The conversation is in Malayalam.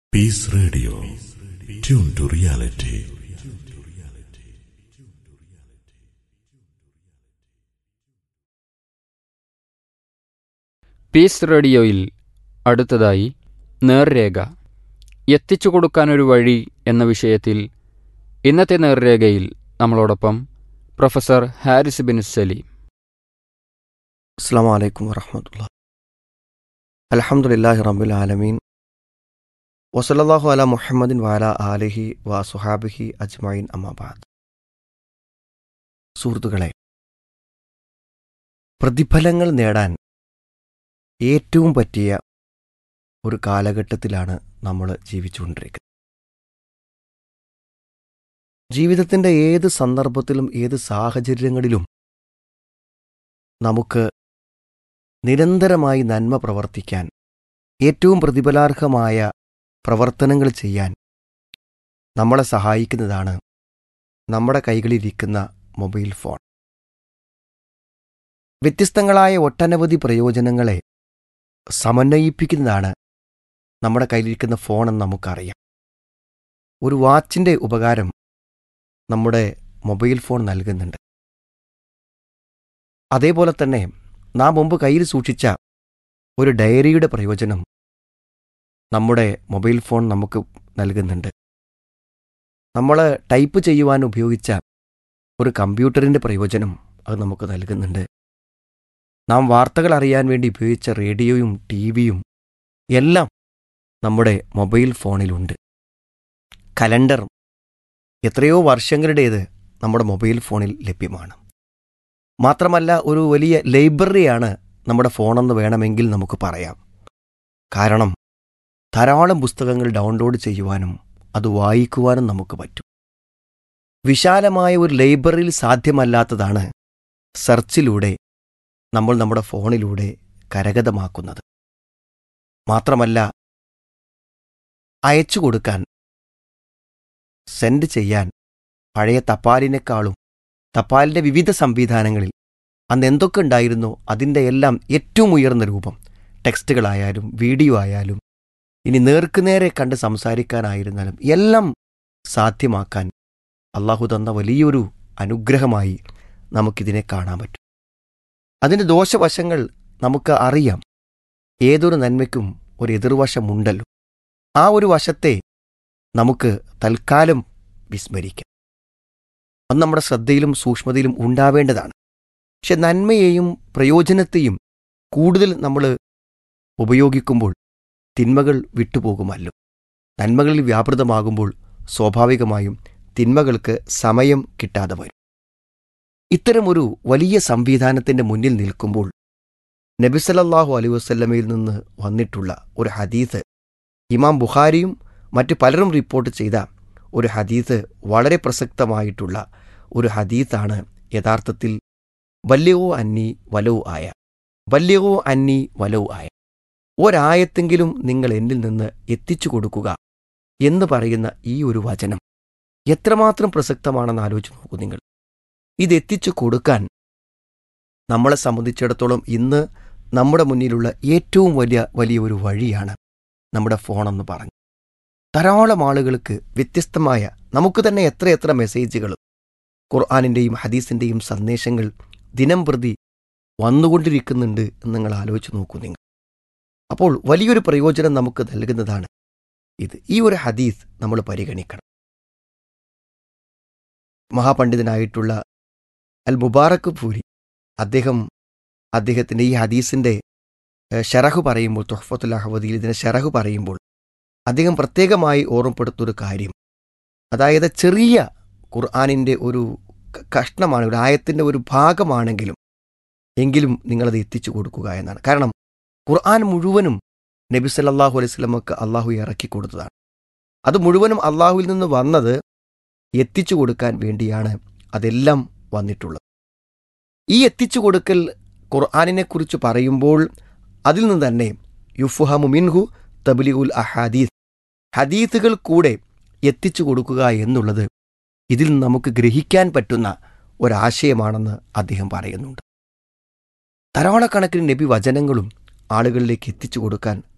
Peace Radio. Tune to reality. Peace റേഡിയോയിൽ അടുത്തതായി നേർരേഖ എത്തിച്ചു കൊടുക്കാനൊരു വഴി എന്ന വിഷയത്തിൽ ഇന്നത്തെ നേർരേഖയിൽ നമ്മളോടൊപ്പം പ്രൊഫസർ ഹാരിസ് ബിൻ സലീം അസ്സാം വലൈക്കും വറഹമത്തുള്ള അലഹമുല്ലാഹി റബ്ബുൽ ആലമീൻ വസലല്ലാഹു അല മുഹമ്മദിൻ വാല ആലിഹി വ സുഹാബിഹി അജ്മൈൻ അമ്മാബാദ് സുഹൃത്തുക്കളെ പ്രതിഫലങ്ങൾ നേടാൻ ഏറ്റവും പറ്റിയ ഒരു കാലഘട്ടത്തിലാണ് നമ്മൾ ജീവിച്ചുകൊണ്ടിരിക്കുന്നത് ജീവിതത്തിൻ്റെ ഏത് സന്ദർഭത്തിലും ഏത് സാഹചര്യങ്ങളിലും നമുക്ക് നിരന്തരമായി നന്മ പ്രവർത്തിക്കാൻ ഏറ്റവും പ്രതിഫലാർഹമായ പ്രവർത്തനങ്ങൾ ചെയ്യാൻ നമ്മളെ സഹായിക്കുന്നതാണ് നമ്മുടെ കൈകളിലിരിക്കുന്ന മൊബൈൽ ഫോൺ വ്യത്യസ്തങ്ങളായ ഒട്ടനവധി പ്രയോജനങ്ങളെ സമന്വയിപ്പിക്കുന്നതാണ് നമ്മുടെ കയ്യിലിരിക്കുന്ന ഫോണെന്ന് നമുക്കറിയാം ഒരു വാച്ചിൻ്റെ ഉപകാരം നമ്മുടെ മൊബൈൽ ഫോൺ നൽകുന്നുണ്ട് അതേപോലെ തന്നെ നാം മുമ്പ് കയ്യിൽ സൂക്ഷിച്ച ഒരു ഡയറിയുടെ പ്രയോജനം നമ്മുടെ മൊബൈൽ ഫോൺ നമുക്ക് നൽകുന്നുണ്ട് നമ്മൾ ടൈപ്പ് ചെയ്യുവാൻ ഉപയോഗിച്ച ഒരു കമ്പ്യൂട്ടറിൻ്റെ പ്രയോജനം അത് നമുക്ക് നൽകുന്നുണ്ട് നാം വാർത്തകൾ അറിയാൻ വേണ്ടി ഉപയോഗിച്ച റേഡിയോയും ടി വിയും എല്ലാം നമ്മുടെ മൊബൈൽ ഫോണിലുണ്ട് കലണ്ടർ എത്രയോ വർഷങ്ങളുടേത് നമ്മുടെ മൊബൈൽ ഫോണിൽ ലഭ്യമാണ് മാത്രമല്ല ഒരു വലിയ ലൈബ്രറിയാണ് നമ്മുടെ ഫോണെന്ന് വേണമെങ്കിൽ നമുക്ക് പറയാം കാരണം ധാരാളം പുസ്തകങ്ങൾ ഡൗൺലോഡ് ചെയ്യുവാനും അത് വായിക്കുവാനും നമുക്ക് പറ്റും വിശാലമായ ഒരു ലൈബ്രറിയിൽ സാധ്യമല്ലാത്തതാണ് സെർച്ചിലൂടെ നമ്മൾ നമ്മുടെ ഫോണിലൂടെ കരഗതമാക്കുന്നത് മാത്രമല്ല അയച്ചു കൊടുക്കാൻ സെൻഡ് ചെയ്യാൻ പഴയ തപാലിനേക്കാളും തപാലിൻ്റെ വിവിധ സംവിധാനങ്ങളിൽ അന്ന് എന്തൊക്കെ ഉണ്ടായിരുന്നോ അതിൻ്റെ എല്ലാം ഏറ്റവും ഉയർന്ന രൂപം ടെക്സ്റ്റുകളായാലും വീഡിയോ ആയാലും ഇനി നേർക്കുനേരെ കണ്ട് സംസാരിക്കാനായിരുന്നാലും എല്ലാം സാധ്യമാക്കാൻ അള്ളാഹു തന്ന വലിയൊരു അനുഗ്രഹമായി നമുക്കിതിനെ കാണാൻ പറ്റും അതിൻ്റെ ദോഷവശങ്ങൾ നമുക്ക് അറിയാം ഏതൊരു നന്മയ്ക്കും ഒരു എതിർവശമുണ്ടല്ലോ ആ ഒരു വശത്തെ നമുക്ക് തൽക്കാലം വിസ്മരിക്കാം അത് നമ്മുടെ ശ്രദ്ധയിലും സൂക്ഷ്മതയിലും ഉണ്ടാവേണ്ടതാണ് പക്ഷെ നന്മയെയും പ്രയോജനത്തെയും കൂടുതൽ നമ്മൾ ഉപയോഗിക്കുമ്പോൾ തിന്മകൾ വിട്ടുപോകുമല്ലോ നന്മകളിൽ വ്യാപൃതമാകുമ്പോൾ സ്വാഭാവികമായും തിന്മകൾക്ക് സമയം കിട്ടാതെ വരും ഇത്തരമൊരു വലിയ സംവിധാനത്തിൻ്റെ മുന്നിൽ നിൽക്കുമ്പോൾ നബിസലല്ലാഹു അലൈ വസ്ല്ലമയിൽ നിന്ന് വന്നിട്ടുള്ള ഒരു ഹദീസ് ഇമാം ബുഖാരിയും മറ്റു പലരും റിപ്പോർട്ട് ചെയ്ത ഒരു ഹദീസ് വളരെ പ്രസക്തമായിട്ടുള്ള ഒരു ഹദീസാണ് യഥാർത്ഥത്തിൽ വല്യവോ അന്നി വലവും ആയ വല്യവോ അന്നി വലവും ആയ ഒരായത്തെങ്കിലും നിങ്ങൾ എന്നിൽ നിന്ന് എത്തിച്ചു കൊടുക്കുക എന്ന് പറയുന്ന ഈ ഒരു വചനം എത്രമാത്രം പ്രസക്തമാണെന്ന് ആലോചിച്ച് നോക്കൂ നിങ്ങൾ ഇത് എത്തിച്ചു കൊടുക്കാൻ നമ്മളെ സംബന്ധിച്ചിടത്തോളം ഇന്ന് നമ്മുടെ മുന്നിലുള്ള ഏറ്റവും വലിയ വലിയ ഒരു വഴിയാണ് നമ്മുടെ ഫോണെന്ന് പറഞ്ഞു ധാരാളം ആളുകൾക്ക് വ്യത്യസ്തമായ നമുക്ക് തന്നെ എത്രയെത്ര മെസ്സേജുകളും ഖുർആാനിൻ്റെയും ഹദീസിൻ്റെയും സന്ദേശങ്ങൾ ദിനം പ്രതി വന്നുകൊണ്ടിരിക്കുന്നുണ്ട് എന്ന് നിങ്ങൾ ആലോചിച്ച് നോക്കൂ നിങ്ങൾ അപ്പോൾ വലിയൊരു പ്രയോജനം നമുക്ക് നൽകുന്നതാണ് ഇത് ഈ ഒരു ഹദീസ് നമ്മൾ പരിഗണിക്കണം മഹാപണ്ഡിതനായിട്ടുള്ള അൽ മുബാറക്ക് പൂരി അദ്ദേഹം അദ്ദേഹത്തിൻ്റെ ഈ ഹദീസിൻ്റെ ഷറഹ് പറയുമ്പോൾ തൊഹഫത്തുൽ അഹമ്മദിയിൽ ഇതിനെ ഷറഹ് പറയുമ്പോൾ അദ്ദേഹം പ്രത്യേകമായി ഓർമ്മപ്പെടുത്തൊരു കാര്യം അതായത് ചെറിയ ഖുർആാനിൻ്റെ ഒരു കഷ്ണമാണ് ഒരു ആയത്തിൻ്റെ ഒരു ഭാഗമാണെങ്കിലും എങ്കിലും നിങ്ങളത് എത്തിച്ചു കൊടുക്കുക എന്നാണ് കാരണം ഖുർആൻ മുഴുവനും നബി സല്ലാഹു അലൈഹി സ്വലമക്ക് അള്ളാഹു ഇറക്കി കൊടുത്തതാണ് അത് മുഴുവനും അള്ളാഹുവിൽ നിന്ന് വന്നത് എത്തിച്ചു കൊടുക്കാൻ വേണ്ടിയാണ് അതെല്ലാം വന്നിട്ടുള്ളത് ഈ എത്തിച്ചു കൊടുക്കൽ ഖുർആാനിനെക്കുറിച്ച് പറയുമ്പോൾ അതിൽ നിന്ന് തന്നെ യുഫുഹമു മിൻഹു തബ്ലി ഉൽ അഹാദീസ് ഹദീസുകൾ കൂടെ എത്തിച്ചു കൊടുക്കുക എന്നുള്ളത് ഇതിൽ നമുക്ക് ഗ്രഹിക്കാൻ പറ്റുന്ന ഒരാശയമാണെന്ന് അദ്ദേഹം പറയുന്നുണ്ട് ധാരാളക്കണക്കിന് നബി വചനങ്ങളും ആളുകളിലേക്ക് എത്തിച്ചു കൊടുക്കാൻ